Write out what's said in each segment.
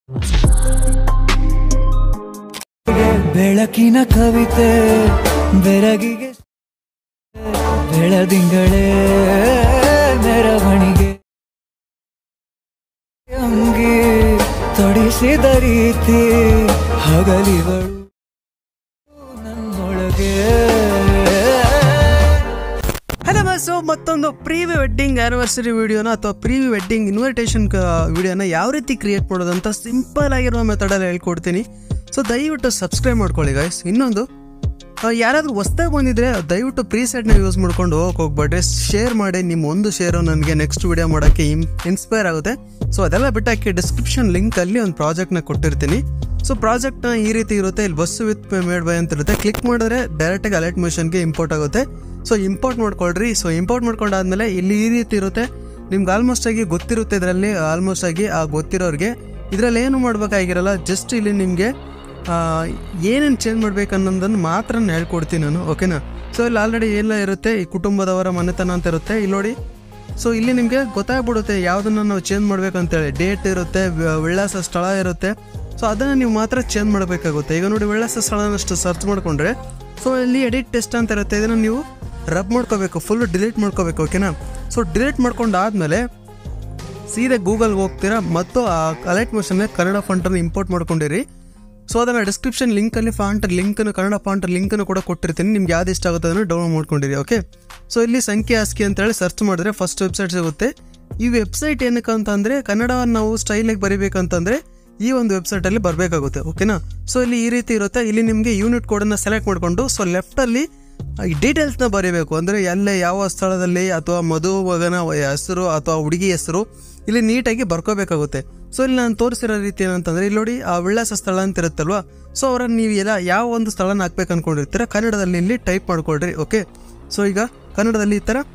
ಬೆಳಕಿನ ಕವಿತೆ ಬೆರಗಿಗೆ ಬೆಳದಿಂಗಳೇ ಮೆರವಣಿಗೆ ಅಂಗಿ ತೊಡಿಸಿದ ರೀತಿ ಹಗಲಿಗಳು ನನ್ನೊಳಗೆ ಹಲೋ ಸೊ ಮತ್ತೊಂದು ಪ್ರೀ ವೆಡ್ಡಿಂಗ್ ಆನಿವರ್ಸರಿ ವಿಡಿಯೋನ ಅಥವಾ ಪ್ರೀ ವೆಡ್ಡಿಂಗ್ ಇನ್ವಿಟೇಷನ್ ವಿಡಿಯೋನ ಯಾವ ರೀತಿ ಕ್ರಿಯೇಟ್ ಮಾಡೋದು ಅಂತ ಸಿಂಪಲ್ ಆಗಿರೋ ಮೆಥಡಲ್ಲಿ ಹೇಳ್ಕೊಡ್ತೀನಿ ಸೊ ದಯವಿಟ್ಟು ಸಬ್ಸ್ಕ್ರೈಬ್ ಮಾಡ್ಕೊಳ್ಳಿ ಗೈಸ್ ಇನ್ನೊಂದು ಆ, ಯಾರಾದ್ರೂ ಹೊಸ್ದಾಗಿ ಬಂದಿದ್ರೆ ದಯವಿಟ್ಟು ಪ್ರೀ ಸೆಟ್ನ ಯೂಸ್ ಮಾಡ್ಕೊಂಡು ಹೋಗಕ್ಕೆ ಹೋಗ್ಬೇಡ್ರಿ ಶೇರ್ ಮಾಡಿ ನಿಮ್ಮ ಒಂದು ಶೇರು ನನಗೆ ನೆಕ್ಸ್ಟ್ ವಿಡಿಯೋ ಮಾಡೋಕ್ಕೆ ಇನ್ಸ್ಪೈರ್ ಆಗುತ್ತೆ ಸೊ ಅದೆಲ್ಲ ಬಿಟ್ಟಾಕಿ ಡಿಸ್ಕ್ರಿಪ್ಷನ್ ಲಿಂಕಲ್ಲಿ ಒಂದು ಪ್ರಾಜೆಕ್ಟ್ನ ಕೊಟ್ಟಿರ್ತೀನಿ ಸೊ ಪ್ರಾಜೆಕ್ಟ್ನ ಈ ರೀತಿ ಇರುತ್ತೆ ಇಲ್ಲಿ ಬಸ್ ವಿತ್ ಮೇಡ್ ಬೈ ಅಂತ ಇರುತ್ತೆ ಕ್ಲಿಕ್ ಮಾಡಿದ್ರೆ ಡೈರೆಕ್ಟಾಗಿ ಅಲರ್ಟ್ ಮಿಷನ್ಗೆ ಇಂಪೋರ್ಟ್ ಆಗುತ್ತೆ ಸೊ ಇಂಪೋರ್ಟ್ ಮಾಡ್ಕೊಳ್ರಿ ಸೊ ಇಂಪೋರ್ಟ್ ಮಾಡ್ಕೊಂಡಾದ್ಮೇಲೆ ಇಲ್ಲಿ ಈ ರೀತಿ ಇರುತ್ತೆ ನಿಮ್ಗೆ ಆಲ್ಮೋಸ್ಟ್ ಆಗಿ ಗೊತ್ತಿರುತ್ತೆ ಇದರಲ್ಲಿ ಆಲ್ಮೋಸ್ಟ್ ಆಗಿ ಆ ಗೊತ್ತಿರೋರಿಗೆ ಇದರಲ್ಲಿ ಏನು ಮಾಡ್ಬೇಕಾಗಿರಲ್ಲ ಜಸ್ಟ್ ಇಲ್ಲಿ ನಿಮಗೆ ಏನೇನು ಚೇಂಜ್ ಮಾಡ್ಬೇಕು ಅನ್ನೋದನ್ನು ಮಾತ್ರ ನಾನು ಹೇಳ್ಕೊಡ್ತೀನಿ ನಾನು ಓಕೆನಾ ಸೊ ಇಲ್ಲಿ ಆಲ್ರೆಡಿ ಎಲ್ಲ ಇರುತ್ತೆ ಈ ಕುಟುಂಬದವರ ಮನೆತನ ಅಂತ ಇರುತ್ತೆ ಇಲ್ಲಿ ನೋಡಿ ಸೊ ಇಲ್ಲಿ ನಿಮಗೆ ಗೊತ್ತಾಗ್ಬಿಡುತ್ತೆ ಯಾವುದನ್ನು ನಾವು ಚೇಂಜ್ ಮಾಡ್ಬೇಕಂತೇಳಿ ಡೇಟ್ ಇರುತ್ತೆ ವ- ವಿಳಾಸ ಸ್ಥಳ ಇರುತ್ತೆ ಸೊ ಅದನ್ನು ನೀವು ಮಾತ್ರ ಚೇಂಜ್ ಮಾಡಬೇಕಾಗುತ್ತೆ ಈಗ ನೋಡಿ ವಿಳಾಸ ಸ್ಥಳನಷ್ಟು ಸರ್ಚ್ ಮಾಡಿಕೊಂಡ್ರೆ ಸೊ ಇಲ್ಲಿ ಎಡಿಟ್ ಟೆಸ್ಟ್ ಅಂತ ಇರುತ್ತೆ ಇದನ್ನು ನೀವು ರಬ್ ಮಾಡ್ಕೋಬೇಕು ಫುಲ್ ಡಿಲೀಟ್ ಮಾಡ್ಕೋಬೇಕು ಓಕೆನಾ ಸೊ ಡಿಲೀಟ್ ಮಾಡ್ಕೊಂಡಾದ್ಮೇಲೆ ಸೀದಾ ಗೂಗಲ್ಗೆ ಹೋಗ್ತೀರಾ ಮತ್ತು ಆ ಅಲರ್ಟ್ ಮೋಷನ್ಗೆ ಕನ್ನಡ ಫಾಂಟನ್ನು ಇಂಪೋರ್ಟ್ ಮಾಡ್ಕೊಂಡಿರಿ ಸೊ ಅದನ್ನು ಡಿಸ್ಕ್ರಿಪ್ಷನ್ ಲಿಂಕಲ್ಲಿ ಫಾಂಟ್ ಲಿಂಕನ್ನು ಕನ್ನಡ ಫಾಂಟ್ ಲಿಂಕನ್ನು ಕೂಡ ಕೊಟ್ಟಿರ್ತೀನಿ ನಿಮ್ಗೆ ಯಾವ್ದು ಇಷ್ಟ ಆಗುತ್ತೆ ಅದನ್ನು ಡೌನ್ಲೋಡ್ ಮಾಡ್ಕೊಂಡಿರಿ ಓಕೆ ಸೊ ಇಲ್ಲಿ ಸಂಖ್ಯೆ ಆಸ್ಕಿ ಅಂತೇಳಿ ಸರ್ಚ್ ಮಾಡಿದ್ರೆ ಫಸ್ಟ್ ವೆಬ್ಸೈಟ್ ಸಿಗುತ್ತೆ ಈ ವೆಬ್ಸೈಟ್ ಏನಕ್ಕೆ ಅಂತಂದರೆ ಕನ್ನಡವನ್ನು ನಾವು ಸ್ಟೈಲಾಗಿ ಬರಿಬೇಕಂತಂದರೆ ಈ ಒಂದು ವೆಬ್ಸೈಟಲ್ಲಿ ಬರಬೇಕಾಗುತ್ತೆ ಓಕೆನಾ ಸೊ ಇಲ್ಲಿ ಈ ರೀತಿ ಇರುತ್ತೆ ಇಲ್ಲಿ ನಿಮಗೆ ಯೂನಿಟ್ ಕೋಡನ್ನು ಸೆಲೆಕ್ಟ್ ಮಾಡಿಕೊಂಡು ಸೊ ಲೆಫ್ಟಲ್ಲಿ ಈ ಡೀಟೇಲ್ಸ್ನ ಬರೀಬೇಕು ಅಂದರೆ ಎಲ್ಲೇ ಯಾವ ಸ್ಥಳದಲ್ಲಿ ಅಥವಾ ಮದುಮಗನ ಹೆಸರು ಅಥವಾ ಹುಡುಗಿ ಹೆಸರು ಇಲ್ಲಿ ನೀಟಾಗಿ ಬರ್ಕೋಬೇಕಾಗುತ್ತೆ ಸೊ ಇಲ್ಲಿ ನಾನು ತೋರಿಸಿರೋ ರೀತಿ ಏನಂತಂದರೆ ಇಲ್ಲಿ ನೋಡಿ ಆ ವಿಳಾಸ ಸ್ಥಳ ಅಂತ ಇರುತ್ತಲ್ವಾ ಸೊ ಅವರನ್ನು ನೀವು ಎಲ್ಲ ಯಾವ ಒಂದು ಸ್ಥಳನ ಹಾಕ್ಬೇಕು ಅನ್ಕೊಂಡಿರ್ತೀರ ಕನ್ನಡದಲ್ಲಿ ಇಲ್ಲಿ ಟೈಪ್ ಮಾಡ್ಕೊಳ್ರಿ ಓಕೆ ಸೊ ಈಗ ಕನ್ನಡದಲ್ಲಿ ಈ ಥರ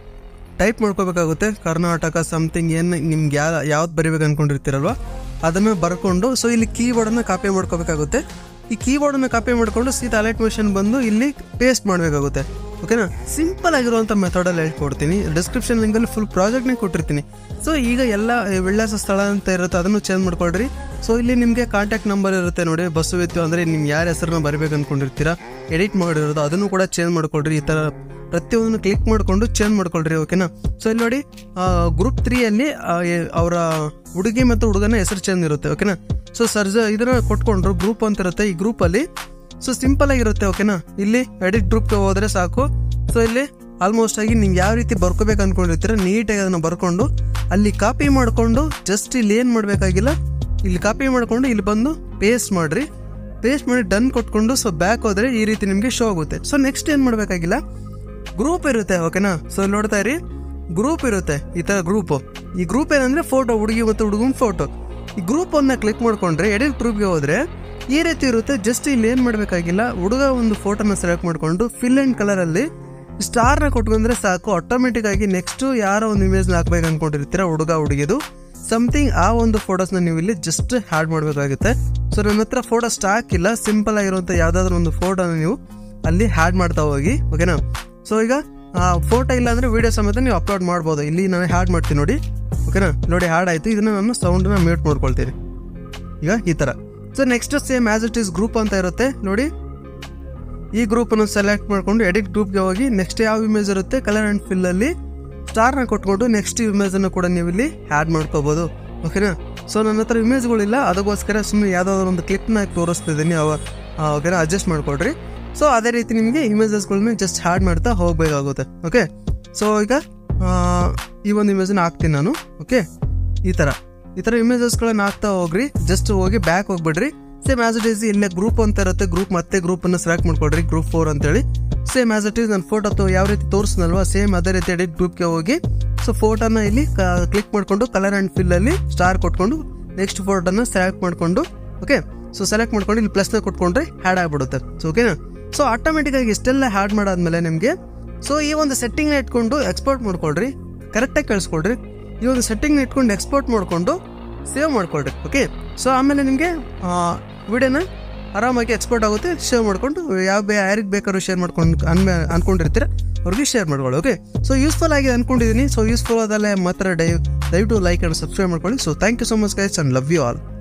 ಟೈಪ್ ಮಾಡ್ಕೋಬೇಕಾಗುತ್ತೆ ಕರ್ನಾಟಕ ಸಮಥಿಂಗ್ ಏನು ನಿಮ್ಗೆ ಯಾ ಯಾವ್ದು ಬರಿಬೇಕು ಅನ್ಕೊಂಡಿರ್ತೀರಲ್ವ ಅದನ್ನು ಬರ್ಕೊಂಡು ಸೊ ಇಲ್ಲಿ ಕೀಬೋರ್ಡನ್ನು ಕಾಪಿ ಮಾಡ್ಕೋಬೇಕಾಗುತ್ತೆ ಈ ಕೀಬೋರ್ಡನ್ನು ಕಾಪಿ ಮಾಡಿಕೊಂಡು ಸೀದಾ ಅಲರ್ಟ್ ಮಿಷನ್ ಬಂದು ಇಲ್ಲಿ ಪೇಸ್ಟ್ ಮಾಡಬೇಕಾಗುತ್ತೆ ಓಕೆನಾ ಸಿಂಪಲ್ ಆಗಿರುವಂಥ ಮೆಥಡಲ್ಲಿ ಹೇಳ್ಕೊಡ್ತೀನಿ ಡಿಸ್ಕ್ರಿಪ್ಷನ್ ಲಿಂಕಲ್ಲಿ ಫುಲ್ ಪ್ರಾಜೆಕ್ಟ್ನೇ ಕೊಟ್ಟಿರ್ತೀನಿ ಸೊ ಈಗ ಎಲ್ಲ ವಿಳಾಸ ಸ್ಥಳ ಅಂತ ಇರುತ್ತೆ ಅದನ್ನು ಚೇಂಜ್ ಮಾಡ್ಕೊಳ್ರಿ ಸೊ ಇಲ್ಲಿ ನಿಮಗೆ ಕಾಂಟ್ಯಾಕ್ಟ್ ನಂಬರ್ ಇರುತ್ತೆ ನೋಡಿ ಬಸ್ಸು ವಿತ್ತು ಅಂದರೆ ನಿಮ್ಮ ಯಾರ ಹೆಸರನ್ನ ಬರಬೇಕು ಅನ್ಕೊಂಡಿರ್ತೀರಾ ಎಡಿಟ್ ಮಾಡಿರೋದು ಅದನ್ನು ಕೂಡ ಚೇಂಜ್ ಮಾಡ್ಕೊಳ್ರಿ ಈ ಥರ ಪ್ರತಿಯೊಂದನ್ನು ಕ್ಲಿಕ್ ಮಾಡಿಕೊಂಡು ಚೇಂಜ್ ಮಾಡ್ಕೊಳ್ರಿ ಓಕೆನಾ ಸೊ ಇಲ್ಲಿ ನೋಡಿ ಗ್ರೂಪ್ ತ್ರೀಯಲ್ಲಿ ಅವರ ಹುಡುಗಿ ಮತ್ತು ಹುಡುಗನ ಹೆಸರು ಚೇಂಜ್ ಇರುತ್ತೆ ಓಕೆನಾ ಸೊ ಸರ್ಜ ಇದನ್ನ ಕೊಟ್ಕೊಂಡ್ರು ಗ್ರೂಪ್ ಅಂತ ಇರುತ್ತೆ ಈ ಗ್ರೂಪಲ್ಲಿ ಸೊ ಸಿಂಪಲ್ ಆಗಿರುತ್ತೆ ಓಕೆನಾ ಇಲ್ಲಿ ಎಡಿಟ್ ಗ್ರೂಪ್ಗೆ ಹೋದರೆ ಸಾಕು ಸೊ ಇಲ್ಲಿ ಆಲ್ಮೋಸ್ಟ್ ಆಗಿ ನೀವು ಯಾವ ರೀತಿ ಬರ್ಕೋಬೇಕು ಅನ್ಕೊಂಡಿರ್ತೀರ ನೀಟಾಗಿ ಅದನ್ನು ಬರ್ಕೊಂಡು ಅಲ್ಲಿ ಕಾಪಿ ಮಾಡಿಕೊಂಡು ಜಸ್ಟ್ ಇಲ್ಲಿ ಏನು ಮಾಡಬೇಕಾಗಿಲ್ಲ ಇಲ್ಲಿ ಕಾಪಿ ಮಾಡಿಕೊಂಡು ಇಲ್ಲಿ ಬಂದು ಪೇಸ್ಟ್ ಮಾಡಿರಿ ಪೇಸ್ಟ್ ಮಾಡಿ ಡನ್ ಕೊಟ್ಕೊಂಡು ಸೊ ಬ್ಯಾಕ್ ಹೋದರೆ ಈ ರೀತಿ ನಿಮಗೆ ಶೋ ಆಗುತ್ತೆ ಸೊ ನೆಕ್ಸ್ಟ್ ಏನು ಮಾಡಬೇಕಾಗಿಲ್ಲ ಗ್ರೂಪ್ ಇರುತ್ತೆ ಓಕೆನಾ ಸೊ ಇಲ್ಲಿ ನೋಡ್ತಾ ಇರಿ ಗ್ರೂಪ್ ಇರುತ್ತೆ ಈ ಥರ ಗ್ರೂಪು ಈ ಗ್ರೂಪ್ ಏನಂದ್ರೆ ಫೋಟೋ ಹುಡುಗಿ ಮತ್ತು ಹುಡುಗನ ಫೋಟೋ ಈ ಗ್ರೂಪ್ ಅನ್ನ ಕ್ಲಿಕ್ ಮಾಡ್ಕೊಂಡ್ರೆ ಎಡಿಟ್ ಗ್ರೂಪ್ಗೆ ಹೋದ್ರೆ ಈ ರೀತಿ ಇರುತ್ತೆ ಜಸ್ಟ್ ಇಲ್ಲಿ ಏನು ಮಾಡಬೇಕಾಗಿಲ್ಲ ಹುಡುಗ ಒಂದು ಫೋಟೋನ ಸೆಲೆಕ್ಟ್ ಮಾಡಿಕೊಂಡು ಫಿಲ್ ಆ್ಯಂಡ್ ಕಲರಲ್ಲಿ ಸ್ಟಾರ್ನ ಕೊಟ್ಕೊಂಡ್ರೆ ಸಾಕು ಆಟೋಮೆಟಿಕ್ ಆಗಿ ನೆಕ್ಸ್ಟ್ ಯಾರೋ ಒಂದು ಇಮೇಜ್ನ ಹಾಕ್ಬೇಕು ಅನ್ಕೊಂಡಿರ್ತೀರ ಹುಡುಗ ಹುಡುಗಿದು ಸಮಥಿಂಗ್ ಆ ಒಂದು ಫೋಟೋಸ್ನ ನೀವು ಇಲ್ಲಿ ಜಸ್ಟ್ ಹ್ಯಾಡ್ ಮಾಡಬೇಕಾಗುತ್ತೆ ಸೊ ನನ್ನ ಹತ್ರ ಫೋಟೋ ಸ್ಟಾಕ್ ಇಲ್ಲ ಸಿಂಪಲ್ ಆಗಿರುವಂಥ ಯಾವುದಾದ್ರೂ ಒಂದು ಫೋಟೋನ ನೀವು ಅಲ್ಲಿ ಹ್ಯಾಡ್ ಮಾಡ್ತಾ ಹೋಗಿ ಓಕೆನಾ ಸೊ ಈಗ ಫೋಟೋ ಇಲ್ಲ ಅಂದರೆ ವಿಡಿಯೋ ಸಮೇತ ನೀವು ಅಪ್ಲೋಡ್ ಮಾಡ್ಬೋದು ಇಲ್ಲಿ ನಾನು ಹ್ಯಾಡ್ ಮಾಡ್ತೀನಿ ನೋಡಿ ಓಕೆನಾ ನೋಡಿ ಹ್ಯಾಡ್ ಆಯಿತು ಇದನ್ನು ನಾನು ಸೌಂಡನ್ನ ಮ್ಯೂಟ್ ಮಾಡ್ಕೊಳ್ತೀನಿ ಈಗ ಈ ಥರ so next same as it is group ಅಂತ ಇರುತ್ತೆ ನೋಡಿ ಈ ಗ್ರೂಪನ್ನು ಸೆಲೆಕ್ಟ್ ಮಾಡಿಕೊಂಡು ಎಡಿಟ್ ಗ್ರೂಪ್ಗೆ ಹೋಗಿ ನೆಕ್ಸ್ಟ್ ಯಾವ ಇಮೇಜ್ ಇರುತ್ತೆ ಕಲರ್ ಆ್ಯಂಡ್ ಫಿಲ್ಲಲ್ಲಿ ಸ್ಟಾರ್ನ ಕೊಟ್ಕೊಂಡು ನೆಕ್ಸ್ಟ್ ಇಮೇಜನ್ನು ಕೂಡ ನೀವು ಇಲ್ಲಿ ಆ್ಯಡ್ ಮಾಡ್ಕೋಬೋದು ಓಕೆನಾ ಸೊ ನನ್ನ ಹತ್ರ ಇಮೇಜ್ಗಳಿಲ್ಲ ಅದಕ್ಕೋಸ್ಕರ ಸುಮ್ಮನೆ ಯಾವುದಾದ್ರು ಒಂದು ಕ್ಲಿಪ್ನ ತೋರಿಸ್ತಿದ್ದೀನಿ ಅವ ಓಕೆನಾ ಅಡ್ಜಸ್ಟ್ ಮಾಡ್ಕೊಳ್ರಿ ಸೊ ಅದೇ ರೀತಿ ನಿಮಗೆ ಇಮೇಜಸ್ಗಳನ್ನ ಜಸ್ಟ್ ಹ್ಯಾಡ್ ಮಾಡ್ತಾ ಹೋಗಬೇಕಾಗುತ್ತೆ ಓಕೆ ಸೊ ಈಗ ಆ, ಈ ಒಂದು ಇಮೇಜನ್ನ ಹಾಕ್ತೀನಿ ನಾನು ಓಕೆ ಈ ಥರ ಈ ಥರ ಇಮೇಜಸ್ಗಳನ್ನ ಹಾಕ್ತಾ ಹೋಗ್ರಿ ಜಸ್ಟ್ ಹೋಗಿ ಬ್ಯಾಕ್ ಹೋಗ್ಬಿಡ್ರಿ ಸೇಮ್ ಆಸ್ ಇಟ್ ಈಸ್ ಇಲ್ಲೇ ಗ್ರೂಪ್ ಅಂತ ಇರುತ್ತೆ ಗ್ರೂಪ್ ಮತ್ತೆ ಗ್ರೂಪನ್ನು ಸೆಲೆಕ್ಟ್ ಮಾಡ್ಕೊಳ್ರಿ ಗ್ರೂಪ್ ಫೋರ್ ಅಂತೇಳಿ ಸೇಮ್ ಆಸ್ ಇಟ್ ಈಸ್ ನನ್ನ ಫೋಟೋ ಯಾವ ರೀತಿ ತೋರಿಸ್ನಲ್ವಾ ಸೇಮ್ ಅದೇ ರೀತಿ ಎಡಿಟ್ ಗ್ರೂಪ್ಗೆ ಹೋಗಿ ಸೊ ಫೋಟೋನ ಇಲ್ಲಿ ಕ್ಲಿಕ್ ಮಾಡಿಕೊಂಡು ಕಲರ್ ಆ್ಯಂಡ್ ಫಿಲ್ಲಲ್ಲಿ ಸ್ಟಾರ್ ಕೊಟ್ಕೊಂಡು ನೆಕ್ಸ್ಟ್ ಫೋಟೋನ ಸೆಲೆಕ್ಟ್ ಮಾಡಿಕೊಂಡು ಓಕೆ ಸೊ ಸೆಲೆಕ್ಟ್ ಮಾಡ್ಕೊಂಡು ಇಲ್ಲಿ ಪ್ಲಸ್ನ ಕೊಟ್ಕೊಂಡ್ರೆ ಹ್ಯಾಡ್ ಆಗಿಬಿಡುತ್ತೆ ಸೊ ಓಕೆನಾ ಸೊ ಆಟೋಮೆಟಿಕ್ಕಾಗಿ ಇಷ್ಟೆಲ್ಲ ಹ್ಯಾಡ್ ಮಾಡಾದ್ಮೇಲೆ ನಿಮಗೆ ಸೊ ಈ ಒಂದು ಸೆಟ್ಟಿಂಗ್ನ ಇಟ್ಕೊಂಡು ಎಕ್ಸ್ಪೋರ್ಟ್ ಮಾಡ್ಕೊಳ್ರಿ ಕರೆಕ್ಟಾಗಿ ಕಳಿಸ್ಕೊಡ್ರಿ ಈ ಒಂದು ಸೆಟ್ಟಿಂಗ್ನ ಇಟ್ಕೊಂಡು ಎಕ್ಸ್ಪೋರ್ಟ್ ಮಾಡಿಕೊಂಡು ಸೇವ್ ಮಾಡ್ಕೊಳ್ರಿ ಓಕೆ ಸೊ ಆಮೇಲೆ ನಿಮಗೆ ವಿಡಿಯೋನ ಆರಾಮಾಗಿ ಎಕ್ಸ್ಪೋರ್ಟ್ ಆಗುತ್ತೆ ಶೇರ್ ಮಾಡ್ಕೊಂಡು ಯಾವ ಬೇ ಯಾರಿಗೆ ಬೇಕಾದ್ರೂ ಶೇರ್ ಮಾಡ್ಕೊಂಡು ಅನ್ಮೆ ಅನ್ಕೊಂಡಿರ್ತೀರ ಅವ್ರಿಗೆ ಶೇರ್ ಮಾಡ್ಕೊಳ್ಳಿ ಓಕೆ ಸೊ ಯೂಸ್ಫುಲ್ ಆಗಿ ಅನ್ಕೊಂಡಿದ್ದೀನಿ ಸೊ ಯೂಸ್ಫುಲ್ ಆದಲ್ಲೇ ಮಾತ್ರ ಡೈ ದಯವಿಟ್ಟು ಲೈಕ್ ಆ್ಯಂಡ್ ಸಬ್ಸ್ಕ್ರೈಬ್ ಮಾಡ್ಕೊಳ್ಳಿ so thank you so much guys and love you all